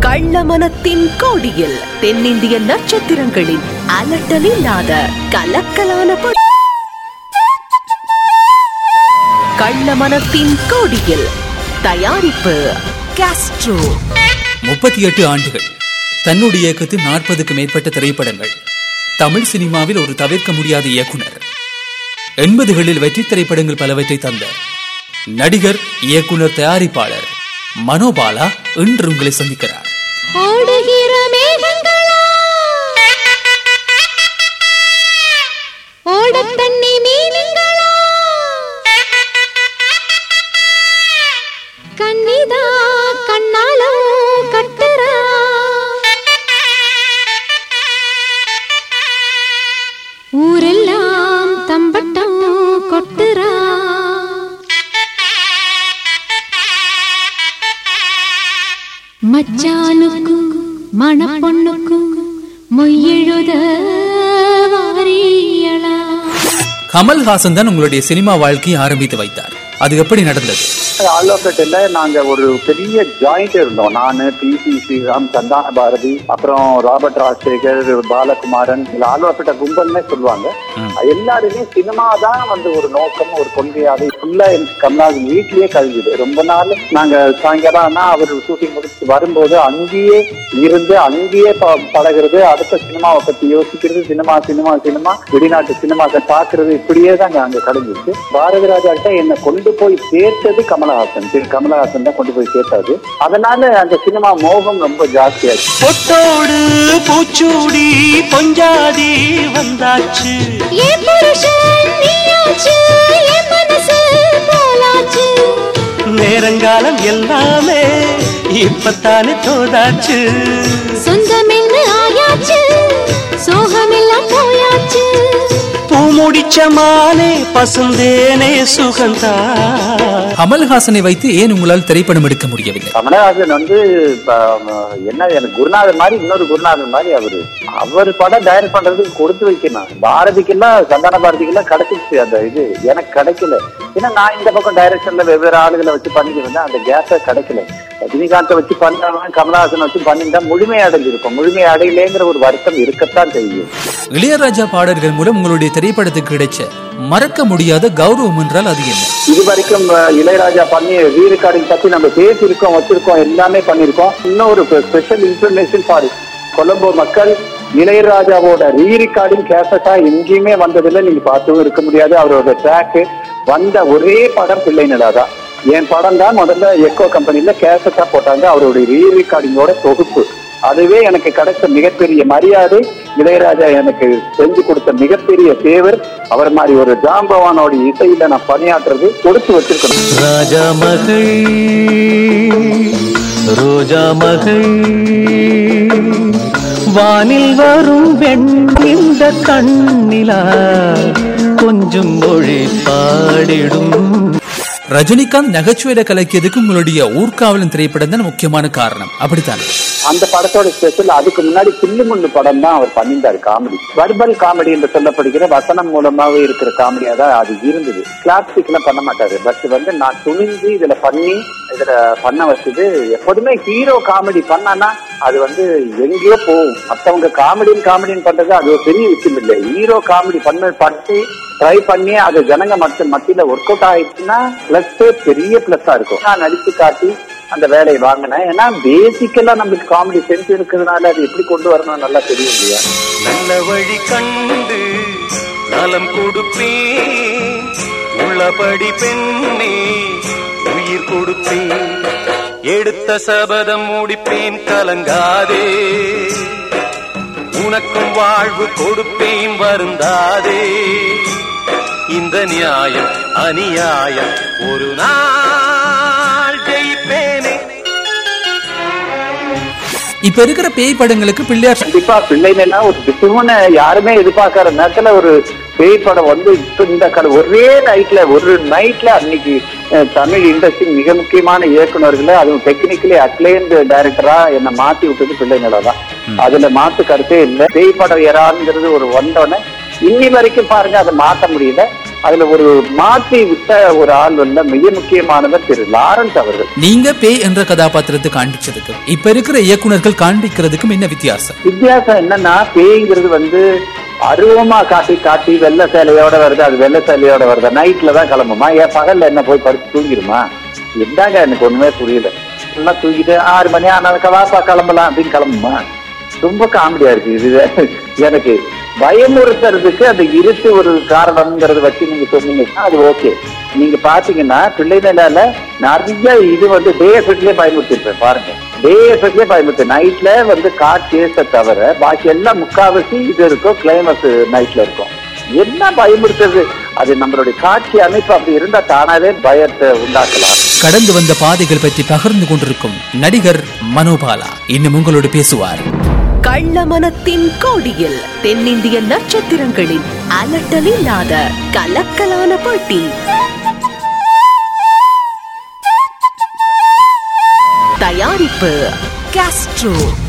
கள்ளமனத்தின் கோடியில் தென்னிந்திய நட்சத்திரங்களின் அலட்டலில்லாத கலக்கலான ப- கள்ளமனத்தின் கோடியில் தயாரிப்பு காஸ்ட்ரோ முப்பத்தி எட்டு ஆண்டுகள் தன்னுடைய இயக்கத்தில் நாற்பதுக்கு மேற்பட்ட திரைப்படங்கள் தமிழ் சினிமாவில் ஒரு தவிர்க்க முடியாத இயக்குனர் எண்பதுகளில் வெற்றி திரைப்படங்கள் பலவற்றை தந்த நடிகர் இயக்குனர் தயாரிப்பாளர் மனோபாலா இன்று உங்களை சந்திக்கிறார் ஓடுகிற மேகங்களா ஓடத் தண்ணி மீனுங்களா கண்ணிதா கண்ணாலோ கட்டுறா ஊரெல்லாம் தம்பட்டம் கொட்டுறா மச்சானுக்கும் மணப்பொண்ணுக்கும் மொய்யெழுத வாரியளா கமல்ஹாசன் தான் உங்களுடைய சினிமா வாழ்க்கையை ஆரம்பித்து வைத்தார் அது எப்படி நடந்தது ஆலோசட்டில் நாங்க ஒரு பெரிய ஜாயிண்ட் இருந்தோம் நானு பி சி ஸ்ரீராம் சந்தான பாரதி அப்புறம் ராபர்ட் ராஜசேகர் பாலகுமாரன் இல்ல ஆலோசட்ட கும்பல்னே சொல்லுவாங்க எல்லாருமே சினிமா தான் வந்து ஒரு நோக்கம் ஒரு கொள்கையாக ஃபுல்லா எனக்கு கமல்ஹாசன் வீட்லயே கழிஞ்சுது ரொம்ப நாள் நாங்க சாயங்காலம் ஆனா அவர் ஷூட்டிங் முடிச்சு வரும்போது அங்கேயே இருந்து அங்கேயே ப- பழகுறது அடுத்த சினிமாவை பத்தி யோசிக்கிறது சினிமா சினிமா சினிமா வெளிநாட்டு சினிமாக்களை பாக்குறது இப்படியே தான் அங்க கழிஞ்சிச்சு பாரதி ராஜா கிட்ட என்னை கொண்டு போய் சேர்த்தது கமலஹாசன் திரு கமலஹாசன் தான் கொண்டு போய் சேர்த்தாது அதனால அந்த சினிமா மோகம் ரொம்ப ஜாஸ்தியாச்சு பொட்டோடு பூச்சூடி பொஞ்சாதி வந்தாச்சு என் புருஷன் நீயாச்சு என் மனசு போலாச்சு நேரங்காலம் எல்லாமே இப்பத்தானே தோதாச்சு சொந்தமென்னு ஆயாச்சு சோகமெல்லாம் போயாச்சு பூ முடிச்ச மானே பசுந்தேனே சுகந்தா கமல்ஹாசனை வைத்து ஏன் உங்களால் திரைப்படம் எடுக்க முடியவில்லை கமலஹாசன் வந்து இப்ப, என்ன எனக்கு குருநாதர் மாதிரி இன்னொரு குருநாதர் மாதிரி அவரு அவர் படம் டைரக்ட் பண்றதுக்கு கொடுத்து வைக்கணும் பாரதிக்கெல்லாம் சந்தான பாரதிக்கெல்லாம் கிடைச்சிச்சு அந்த இது எனக்கு கிடைக்கல ஏன்னா நான் இந்த பக்கம் டைரக்ஷன்ல வெவ்வேறு ஆளுகளை வச்சு பண்ணிட்டு இருந்தேன் அந்த கேஸ கிடைக்கல ரஜினிகாந்தை வச்சு பண்ணவன் கமலஹாசன் வச்சு பண்ணிட்டா முழுமை அடைஞ்சிருக்கும் முழுமை அடையலேங்கிற ஒரு வருத்தம் இருக்கத்தான் செய்யும் இளையராஜா பாடல்கள் மூலம் உங்களுடைய திரைப்படத்துக்கு கிடைச்ச மறக்க முடியாத கௌரவம் என்றால் அது என்ன இது வரைக்கும் அஹ், இளையராஜா பண்ணி ரீ ரெக்கார்டிங் பத்தி நம்ம பேசியிருக்கோம் வச்சிருக்கோம் எல்லாமே பண்ணியிருக்கோம் இன்னும் ஒரு ஸ்பெஷல் இன்ஃபர்மேஷன் ஃபார் கொலம்போ மக்கள் இளையராஜாவோட ரீ ரெக்கார்டிங் கேசட்டா எங்கேயுமே வந்ததில்லை நீங்க பார்த்தும் இருக்க முடியாது அவரோட ட்ராக் வந்த ஒரே படம் பிள்ளை நிலாதான் என் படம் தான் முதல்ல எக்கோ கம்பெனில கேசட்டா போட்டாங்க அவருடைய ரீ ரெக்கார்டிங்கோட தொகுப்பு அதுவே எனக்கு கிடைச்ச மிகப்பெரிய மரியாதை இளையராஜா எனக்கு செஞ்சு கொடுத்த மிகப்பெரிய தேவர் அவர் மாதிரி ஒரு ஜாம்பவானோட இசையில நான் பணியாற்றுறது கொடுத்து வச்சிருக்கணும் ராஜா மகள் ரோஜா மகள் வானில் வரும் பெண் இந்த கண்ணிலா கொஞ்சம் மொழி பாடிடும் ரஜினிகாந்த் நகைச்சுவையில கலக்கியதுக்கு உங்களுடைய ஊர்காவலன் திரைப்படம் தான் முக்கியமான காரணம் அப்படித்தானே அந்த படத்தோட ஸ்பெஷல் அதுக்கு முன்னாடி சில்லுமுள்ளு படம் தான் அவர் பண்ணியிருந்தாரு காமெடி வர்பல் காமெடி என்று சொல்லப்படுகிற வசனம் மூலமாவே இருக்கிற காமெடியா தான் அது இருந்தது கிளாப்ஸ்டிக்ல பண்ண மாட்டாரு பட் வந்து நான் துணிஞ்சு இதுல பண்ணி இதுல பண்ண வச்சது எப்போதுமே ஹீரோ காமெடி பண்ணானா அது வந்து எங்கேயோ போகும் மத்தவங்க காமெடின்னு காமெடின்னு பண்றது அது ஒரு பெரிய விஷயம் இல்லை ஹீரோ காமெடி பண்ண பண்ணி ட்ரை பண்ணி அது ஜனங்க மத்த மத்தியில ஒர்க் அவுட் ஆயிடுச்சுன்னா பிளஸ் பெரிய பிளஸ்ஸா இருக்கும் நான் நடிச்சு காட்டி அந்த வேலையை வாங்கினேன் ஏன்னா பேசிக்கலா நம்மளுக்கு காமெடி சென்ஸ் இருக்கிறதுனால அது எப்படி கொண்டு வரணும் நல்லா தெரியும் இல்லையா நல்ல வழி கண்டு நலம் கொடுப்பேன் உள்ளபடி பெண்ணே உயிர் கொடுப்பேன் எடுத்த சபதம் முடிப்பேன் கலங்காதே உனக்கும் வாழ்வு கொடுப்பேன் வருந்தாதே இந்த நியாயம் அநியாயம் ஒரு நாள் ஜெயிப்பேனே இப்ப இருக்கிற பேய் படங்களுக்கு பிள்ளையார் கண்டிப்பா பிள்ளைன்னா ஒரு டிசிமனை யாருமே எதிர்பார்க்காத நேரத்துல ஒரு பேய் படம் வந்து இப்ப இந்த கட ஒரே நைட்ல ஒரு நைட்ல அன்னைக்கு அஹ், தமிழ் இண்டஸ்ட்ரி மிக முக்கியமான இயக்குனர்களை அதுவும் டெக்னிக்கலி அக்ளைன்டு டைரக்டரா என்னை மாத்தி விட்டது பிள்ளைங்கள தான் அதுல மாத்து கருத்தே இல்லை பேய் படம் யாராங்கிறது ஒரு வந்தோடனே இன்னி வரைக்கும் பாருங்க அதை மாத்த முடியல அதுல ஒரு மாற்றி விட்ட ஒரு ஆள் வந்து மிக முக்கியமானவர் திரு லாரன்ஸ் அவர்கள் நீங்க பேய் என்ற கதாபாத்திரத்தை காண்பிச்சதுக்கும் இப்ப இருக்கிற இயக்குனர்கள் காண்பிக்கிறதுக்கும் என்ன வித்தியாசம் வித்தியாசம் என்னன்னா பேய்ங்கிறது வந்து அருவமா காட்டி காட்டி வெள்ளை சேலையோட வருது அது வெள்ளை சேலையோட வருது நைட்ல தான் கிளம்புமா ஏன் பகல்ல என்ன போய் படுத்து தூங்கிடுமா என்னங்க எனக்கு ஒண்ணுமே புரியல எல்லாம் தூங்கிட்டு ஆறு மணி ஆனதுக்கு வாப்பா கிளம்பலாம் அப்படின்னு கிளம்புமா ரொம்ப காமெடியா இருக்கு இது எனக்கு பயமுறுத்துறதுக்கு அந்த இருட்டு ஒரு காரணம்ங்கிறத வச்சு நீங்க சொன்னீங்கன்னா அது ஓகே நீங்க பாத்தீங்கன்னா பிள்ளை நிலால நிறைய இது வந்து டே எஃபெக்ட்லயே பயமுறுத்திருப்பேன் பாருங்க டே எஃபெக்ட்லயே பயமுறுத்து நைட்ல வந்து கார் சேஸ தவிர பாக்கி எல்லாம் முக்காவாசி இது இருக்கும் கிளைமஸ் நைட்ல இருக்கும் என்ன பயமுறுத்துறது அது நம்மளுடைய காட்சி அமைப்பு அப்படி இருந்தா தானாவே பயத்தை உண்டாக்கலாம் கடந்து வந்த பாதைகள் பற்றி பகிர்ந்து கொண்டிருக்கும் நடிகர் மனோபாலா இன்னும் உங்களோடு பேசுவார் கள்ளமனத்தின் கோடியில் தென்னிந்திய நட்சத்திரங்களின் அலட்டலில்லாத கலக்கலான போட்டி தயாரிப்பு காஸ்ட்ரோ